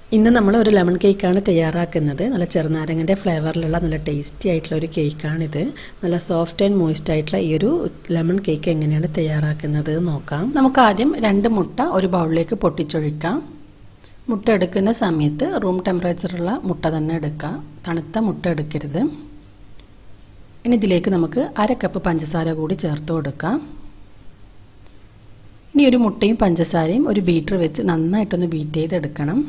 ഇന്ന് നമ്മൾ ഒരു ലെമൺ കേക്കാണ് തയ്യാറാക്കുന്നത് നല്ല ചെറുനാരങ്ങൻ്റെ ഫ്ലേവറിലുള്ള നല്ല ടേസ്റ്റി ആയിട്ടുള്ള ഒരു കേക്കാണിത് നല്ല സോഫ്റ്റ് ആൻഡ് മോയിസ്റ്റ് ആയിട്ടുള്ള ഈ ഒരു ലെമൺ കേക്ക് എങ്ങനെയാണ് തയ്യാറാക്കുന്നത് നോക്കാം നമുക്ക് ആദ്യം രണ്ട് മുട്ട ഒരു ബൗളിലേക്ക് പൊട്ടിച്ചൊഴിക്കാം മുട്ട എടുക്കുന്ന സമയത്ത് റൂം ടെമ്പറേച്ചറുള്ള മുട്ട തന്നെ എടുക്കുക തണുത്ത മുട്ട എടുക്കരുത് ഇനി ഇതിലേക്ക് നമുക്ക് അര കപ്പ് പഞ്ചസാര കൂടി ചേർത്ത് കൊടുക്കാം ഇനി ഒരു മുട്ടയും പഞ്ചസാരയും ഒരു ബീറ്റർ വെച്ച് നന്നായിട്ടൊന്ന് ബീറ്റ് ചെയ്തെടുക്കണം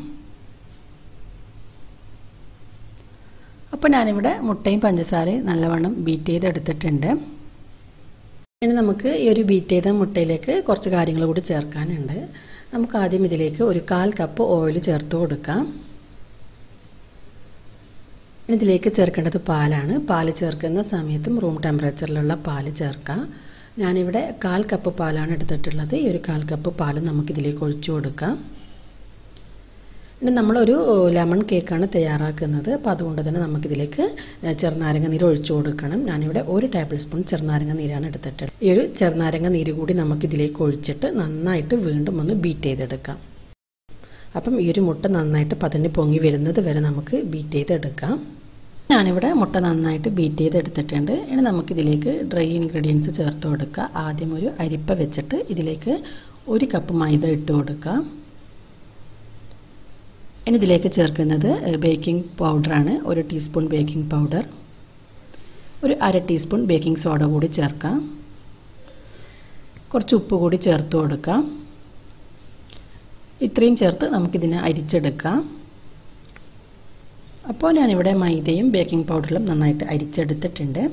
അപ്പോൾ ഞാനിവിടെ മുട്ടയും പഞ്ചസാരയും നല്ലവണ്ണം ബീറ്റ് ചെയ്തെടുത്തിട്ടുണ്ട് ഇനി നമുക്ക് ഈ ഒരു ബീറ്റ് ചെയ്ത മുട്ടയിലേക്ക് കുറച്ച് കാര്യങ്ങൾ കൂടി ചേർക്കാനുണ്ട് നമുക്ക് ആദ്യം ഇതിലേക്ക് ഒരു കാൽ കപ്പ് ഓയിൽ ചേർത്ത് കൊടുക്കാം ഇനി ഇതിലേക്ക് ചേർക്കേണ്ടത് പാലാണ് പാല് ചേർക്കുന്ന സമയത്തും റൂം ടെമ്പറേച്ചറിലുള്ള പാല് ചേർക്കാം ഞാനിവിടെ കാൽ കപ്പ് പാലാണ് എടുത്തിട്ടുള്ളത് ഈ ഒരു കാൽ കപ്പ് പാല് നമുക്കിതിലേക്ക് ഒഴിച്ചു കൊടുക്കാം ഇനി നമ്മളൊരു ലെമൺ കേക്കാണ് തയ്യാറാക്കുന്നത് അപ്പോൾ അതുകൊണ്ട് തന്നെ നമുക്കിതിലേക്ക് ചെറുനാരങ്ങ നീര് ഒഴിച്ചു കൊടുക്കണം ഞാനിവിടെ ഒരു ടേബിൾ സ്പൂൺ ചെറുനാരങ്ങ നീരാണ് എടുത്തിട്ടുള്ളത് ഈ ഒരു ചെറുനാരങ്ങ നീര് കൂടി നമുക്കിതിലേക്ക് ഒഴിച്ചിട്ട് നന്നായിട്ട് വീണ്ടും ഒന്ന് ബീറ്റ് ചെയ്തെടുക്കാം അപ്പം ഈ ഒരു മുട്ട നന്നായിട്ട് പതഞ്ഞ് പൊങ്ങി വരുന്നത് വരെ നമുക്ക് ബീറ്റ് ചെയ്തെടുക്കാം ഞാനിവിടെ മുട്ട നന്നായിട്ട് ബീറ്റ് ചെയ്തെടുത്തിട്ടുണ്ട് ഇനി നമുക്കിതിലേക്ക് ഡ്രൈ ഇൻഗ്രീഡിയൻസ് ചേർത്ത് കൊടുക്കുക ആദ്യം ഒരു അരിപ്പ വെച്ചിട്ട് ഇതിലേക്ക് ഒരു കപ്പ് മൈദ ഇട്ട് കൊടുക്കുക ഇനി ഇതിലേക്ക് ചേർക്കുന്നത് ബേക്കിംഗ് പൗഡറാണ് ഒരു ടീസ്പൂൺ ബേക്കിംഗ് പൗഡർ ഒരു അര ടീസ്പൂൺ ബേക്കിംഗ് സോഡ കൂടി ചേർക്കാം കുറച്ച് ഉപ്പ് കൂടി ചേർത്ത് കൊടുക്കാം ഇത്രയും ചേർത്ത് നമുക്കിതിനെ അരിച്ചെടുക്കാം അപ്പോൾ ഞാനിവിടെ മൈദയും ബേക്കിംഗ് പൗഡറിലും നന്നായിട്ട് അരിച്ചെടുത്തിട്ടുണ്ട്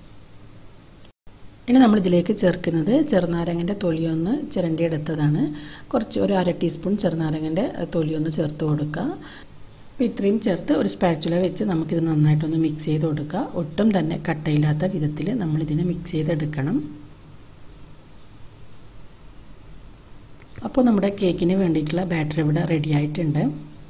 ഇനി നമ്മൾ ഇതിലേക്ക് ചേർക്കുന്നത് ചെറുനാരങ്ങൻ്റെ തൊലിയൊന്ന് ചിരണ്ടിയെടുത്തതാണ് കുറച്ച് ഒരു അര ടീസ്പൂൺ ചെറുനാരങ്ങൻ്റെ തൊലിയൊന്ന് ചേർത്ത് കൊടുക്കുക അപ്പോൾ ഇത്രയും ചേർത്ത് ഒരു സ്പാച്ചുല വെച്ച് നമുക്കിത് നന്നായിട്ടൊന്ന് മിക്സ് ചെയ്ത് കൊടുക്കുക ഒട്ടും തന്നെ കട്ടയില്ലാത്ത വിധത്തിൽ നമ്മളിതിനെ മിക്സ് ചെയ്തെടുക്കണം അപ്പോൾ നമ്മുടെ കേക്കിന് വേണ്ടിയിട്ടുള്ള ബാറ്റർ ഇവിടെ റെഡി ആയിട്ടുണ്ട്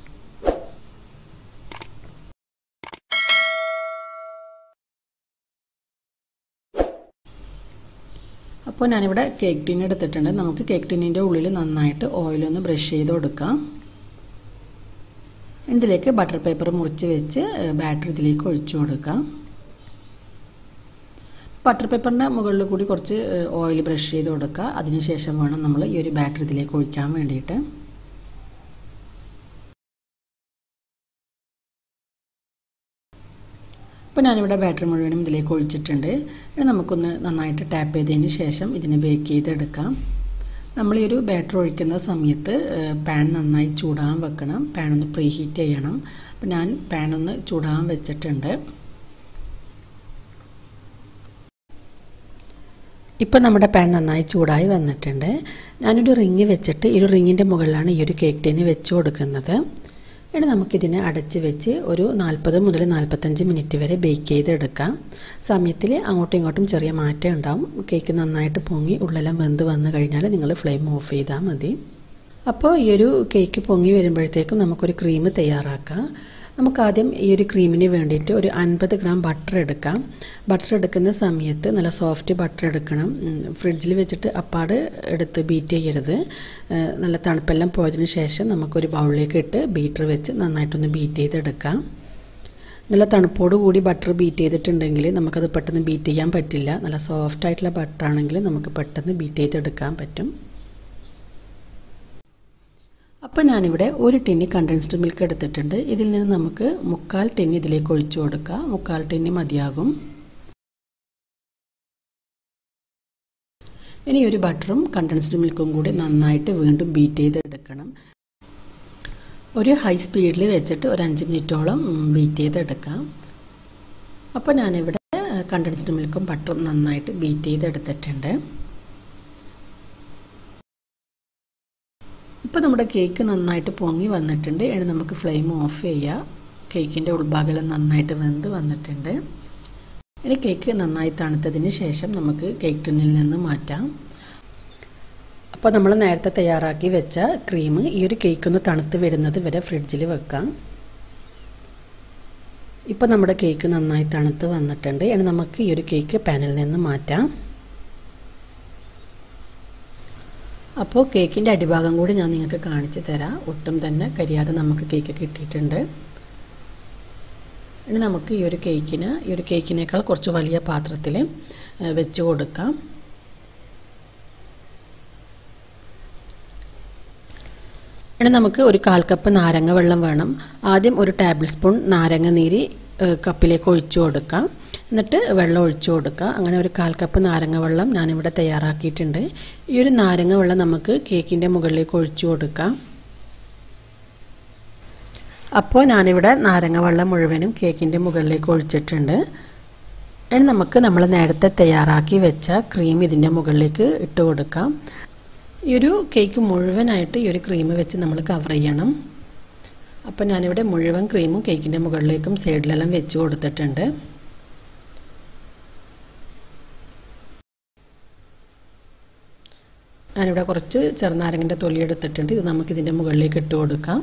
അപ്പോൾ ഞാനിവിടെ കേക്ക് ടിൻ എടുത്തിട്ടുണ്ട് നമുക്ക് കേക്ക് ടിന്നിൻ്റെ ഉള്ളിൽ നന്നായിട്ട് ഓയിലൊന്ന് ബ്രഷ് ചെയ്ത് കൊടുക്കാം ഇതിലേക്ക് ബട്ടർ പേപ്പർ മുറിച്ച് വെച്ച് ബാറ്റർ ഇതിലേക്ക് ഒഴിച്ചു കൊടുക്കാം ബട്ടർ പേപ്പറിൻ്റെ മുകളിൽ കൂടി കുറച്ച് ഓയിൽ ബ്രഷ് ചെയ്ത് കൊടുക്കുക അതിനുശേഷം വേണം നമ്മൾ ഈ ഒരു ബാറ്റർ ഇതിലേക്ക് ഒഴിക്കാൻ വേണ്ടിയിട്ട് അപ്പോൾ ഞാനിവിടെ ബാറ്ററി മുഴുവനും ഇതിലേക്ക് ഒഴിച്ചിട്ടുണ്ട് ഇനി നമുക്കൊന്ന് നന്നായിട്ട് ടാപ്പ് ചെയ്തതിന് ശേഷം ഇതിനെ ബേക്ക് ചെയ്തെടുക്കാം നമ്മൾ ഈ ഒരു ബാറ്റർ ഒഴിക്കുന്ന സമയത്ത് പാൻ നന്നായി ചൂടാൻ വെക്കണം പാൻ ഒന്ന് പ്രീ ഹീറ്റ് ചെയ്യണം അപ്പോൾ ഞാൻ പാൻ ഒന്ന് ചൂടാൻ വെച്ചിട്ടുണ്ട് ഇപ്പോൾ നമ്മുടെ പാൻ നന്നായി ചൂടായി വന്നിട്ടുണ്ട് ഞാനൊരു റിങ് വെച്ചിട്ട് ഈ ഒരു റിങ്ങിൻ്റെ മുകളിലാണ് ഈ ഒരു കേക്ക് ടീന് വെച്ച് കൊടുക്കുന്നത് ഇനി നമുക്കിതിനെ അടച്ച് വെച്ച് ഒരു നാൽപ്പത് മുതൽ നാൽപ്പത്തഞ്ച് മിനിറ്റ് വരെ ബേക്ക് ചെയ്തെടുക്കാം സമയത്തിൽ അങ്ങോട്ടും ഇങ്ങോട്ടും ചെറിയ മാറ്റം ഉണ്ടാവും കേക്ക് നന്നായിട്ട് പൊങ്ങി ഉള്ളെല്ലാം വെന്ത് വന്നു കഴിഞ്ഞാൽ നിങ്ങൾ ഫ്ലെയിം ഓഫ് ചെയ്താൽ മതി അപ്പോൾ ഈ ഒരു കേക്ക് പൊങ്ങി വരുമ്പോഴത്തേക്കും നമുക്കൊരു ക്രീം തയ്യാറാക്കാം നമുക്ക് ആദ്യം ഈ ഒരു ക്രീമിന് വേണ്ടിയിട്ട് ഒരു അൻപത് ഗ്രാം ബട്ടർ എടുക്കാം ബട്ടർ എടുക്കുന്ന സമയത്ത് നല്ല സോഫ്റ്റ് ബട്ടർ എടുക്കണം ഫ്രിഡ്ജിൽ വെച്ചിട്ട് അപ്പാട് എടുത്ത് ബീറ്റ് ചെയ്യരുത് നല്ല തണുപ്പെല്ലാം പോയതിന് ശേഷം നമുക്കൊരു ബൗളിലേക്ക് ഇട്ട് ബീറ്റർ വെച്ച് നന്നായിട്ടൊന്ന് ബീറ്റ് ചെയ്തെടുക്കാം നല്ല തണുപ്പോട് കൂടി ബട്ടർ ബീറ്റ് ചെയ്തിട്ടുണ്ടെങ്കിൽ നമുക്കത് പെട്ടെന്ന് ബീറ്റ് ചെയ്യാൻ പറ്റില്ല നല്ല സോഫ്റ്റ് ആയിട്ടുള്ള ബട്ടർ ആണെങ്കിൽ നമുക്ക് പെട്ടെന്ന് ബീറ്റ് ചെയ്തെടുക്കാൻ പറ്റും അപ്പോൾ ഞാനിവിടെ ഒരു ടിന്നി കണ്ടൻസ്ഡ് മിൽക്ക് എടുത്തിട്ടുണ്ട് ഇതിൽ നിന്ന് നമുക്ക് മുക്കാൽ ടിന്നി ഇതിലേക്ക് ഒഴിച്ചു കൊടുക്കുക മുക്കാൽ ടിന്നി മതിയാകും ഇനി ഒരു ബട്ടറും കണ്ടൻസ്ഡ് മിൽക്കും കൂടി നന്നായിട്ട് വീണ്ടും ബീറ്റ് ചെയ്തെടുക്കണം ഒരു ഹൈ സ്പീഡിൽ വെച്ചിട്ട് ഒരു അഞ്ച് മിനിറ്റോളം ബീറ്റ് ചെയ്തെടുക്കാം അപ്പോൾ ഞാനിവിടെ കണ്ടൻസ്ഡ് മിൽക്കും ബട്ടറും നന്നായിട്ട് ബീറ്റ് ചെയ്തെടുത്തിട്ടുണ്ട് ഇപ്പോൾ നമ്മുടെ കേക്ക് നന്നായിട്ട് പൊങ്ങി വന്നിട്ടുണ്ട് ഇനി നമുക്ക് ഫ്ലെയിം ഓഫ് ചെയ്യാം കേക്കിൻ്റെ ഉൾഭാഗം നന്നായിട്ട് വെന്ത് വന്നിട്ടുണ്ട് ഇനി കേക്ക് നന്നായി തണുത്തതിന് ശേഷം നമുക്ക് കേക്ക് ടിന്നിൽ നിന്ന് മാറ്റാം അപ്പോൾ നമ്മൾ നേരത്തെ തയ്യാറാക്കി വെച്ച ക്രീം ഈ ഒരു കേക്ക് ഒന്ന് തണുത്ത് വരുന്നത് വരെ ഫ്രിഡ്ജിൽ വെക്കാം ഇപ്പോൾ നമ്മുടെ കേക്ക് നന്നായി തണുത്ത് വന്നിട്ടുണ്ട് ഇനി നമുക്ക് ഈ ഒരു കേക്ക് പാനിൽ നിന്ന് മാറ്റാം അപ്പോൾ കേക്കിൻ്റെ അടിഭാഗം കൂടി ഞാൻ നിങ്ങൾക്ക് കാണിച്ചു തരാം ഒട്ടും തന്നെ കരിയാതെ നമുക്ക് കേക്ക് കിട്ടിയിട്ടുണ്ട് ഇനി നമുക്ക് ഈ ഒരു കേക്കിന് ഈ ഒരു കേക്കിനേക്കാൾ കുറച്ച് വലിയ പാത്രത്തിൽ വെച്ച് കൊടുക്കാം ഇനി നമുക്ക് ഒരു കാൽ കപ്പ് നാരങ്ങ വെള്ളം വേണം ആദ്യം ഒരു ടേബിൾ സ്പൂൺ നാരങ്ങ നീര് കപ്പിലേക്ക് ഒഴിച്ചു കൊടുക്കാം എന്നിട്ട് വെള്ളം ഒഴിച്ചു കൊടുക്കുക അങ്ങനെ ഒരു കാൽ കപ്പ് നാരങ്ങ വെള്ളം ഞാനിവിടെ തയ്യാറാക്കിയിട്ടുണ്ട് ഈ ഒരു നാരങ്ങ വെള്ളം നമുക്ക് കേക്കിൻ്റെ മുകളിലേക്ക് ഒഴിച്ചു കൊടുക്കാം അപ്പോൾ ഞാനിവിടെ നാരങ്ങ വെള്ളം മുഴുവനും കേക്കിൻ്റെ മുകളിലേക്ക് ഒഴിച്ചിട്ടുണ്ട് ഇനി നമുക്ക് നമ്മൾ നേരത്തെ തയ്യാറാക്കി വെച്ച ക്രീം ഇതിൻ്റെ മുകളിലേക്ക് ഇട്ട് കൊടുക്കാം ഈ ഒരു കേക്ക് മുഴുവനായിട്ട് ഈ ഒരു ക്രീം വെച്ച് നമ്മൾ കവർ ചെയ്യണം അപ്പം ഞാനിവിടെ മുഴുവൻ ക്രീമും കേക്കിൻ്റെ മുകളിലേക്കും സൈഡിലെല്ലാം വെച്ച് കൊടുത്തിട്ടുണ്ട് ഞാനിവിടെ കുറച്ച് ചെറുനാരങ്ങൻ്റെ തൊലി എടുത്തിട്ടുണ്ട് ഇത് നമുക്ക് ഇതിൻ്റെ മുകളിലേക്ക് ഇട്ട് കൊടുക്കാം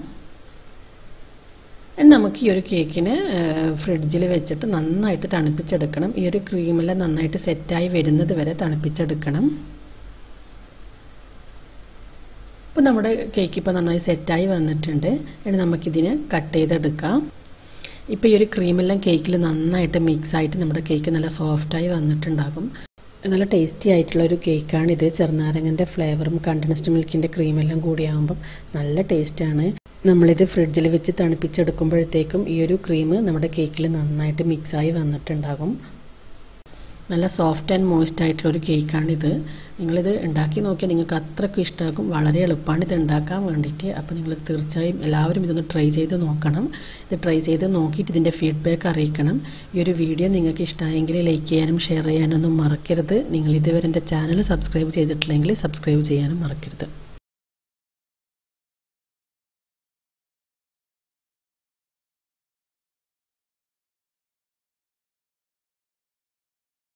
നമുക്ക് ഈ ഒരു കേക്കിന് ഫ്രിഡ്ജിൽ വെച്ചിട്ട് നന്നായിട്ട് തണുപ്പിച്ചെടുക്കണം ഈ ഒരു ക്രീമെല്ലാം നന്നായിട്ട് സെറ്റായി വരുന്നത് വരെ തണുപ്പിച്ചെടുക്കണം അപ്പോൾ നമ്മുടെ കേക്ക് ഇപ്പോൾ നന്നായി സെറ്റായി വന്നിട്ടുണ്ട് ഇനി നമുക്കിതിനെ കട്ട് ചെയ്തെടുക്കാം ഇപ്പോൾ ഈ ഒരു ക്രീമെല്ലാം കേക്കിൽ നന്നായിട്ട് മിക്സ് ആയിട്ട് നമ്മുടെ കേക്ക് നല്ല സോഫ്റ്റായി വന്നിട്ടുണ്ടാകും നല്ല ടേസ്റ്റി ആയിട്ടുള്ള ഒരു കേക്കാണിത് ചെറുനാരങ്ങൻ്റെ ഫ്ലേവറും കണ്ടൻസ്ഡ് മിൽക്കിൻ്റെ ക്രീമെല്ലാം കൂടിയാകുമ്പം നല്ല ടേസ്റ്റാണ് നമ്മളിത് ഫ്രിഡ്ജിൽ വെച്ച് തണുപ്പിച്ചെടുക്കുമ്പോഴത്തേക്കും ഈ ഒരു ക്രീം നമ്മുടെ കേക്കിൽ നന്നായിട്ട് മിക്സായി വന്നിട്ടുണ്ടാകും നല്ല സോഫ്റ്റ് ആൻഡ് മോയിസ്റ്റ് ആയിട്ടുള്ള ഒരു കേക്കാണിത് നിങ്ങളിത് ഉണ്ടാക്കി നോക്കിയാൽ നിങ്ങൾക്ക് അത്രയ്ക്ക് ഇഷ്ടമാകും വളരെ എളുപ്പമാണ് ഇത് ഉണ്ടാക്കാൻ വേണ്ടിയിട്ട് അപ്പോൾ നിങ്ങൾ തീർച്ചയായും എല്ലാവരും ഇതൊന്ന് ട്രൈ ചെയ്ത് നോക്കണം ഇത് ട്രൈ ചെയ്ത് നോക്കിയിട്ട് ഇതിൻ്റെ ഫീഡ്ബാക്ക് അറിയിക്കണം ഈ ഒരു വീഡിയോ നിങ്ങൾക്ക് ഇഷ്ടമായെങ്കിൽ ലൈക്ക് ചെയ്യാനും ഷെയർ ചെയ്യാനും ഒന്നും മറക്കരുത് നിങ്ങൾ ഇതുവരെ എൻ്റെ ചാനൽ സബ്സ്ക്രൈബ് ചെയ്തിട്ടില്ലെങ്കിൽ സബ്സ്ക്രൈബ് ചെയ്യാനും മറക്കരുത്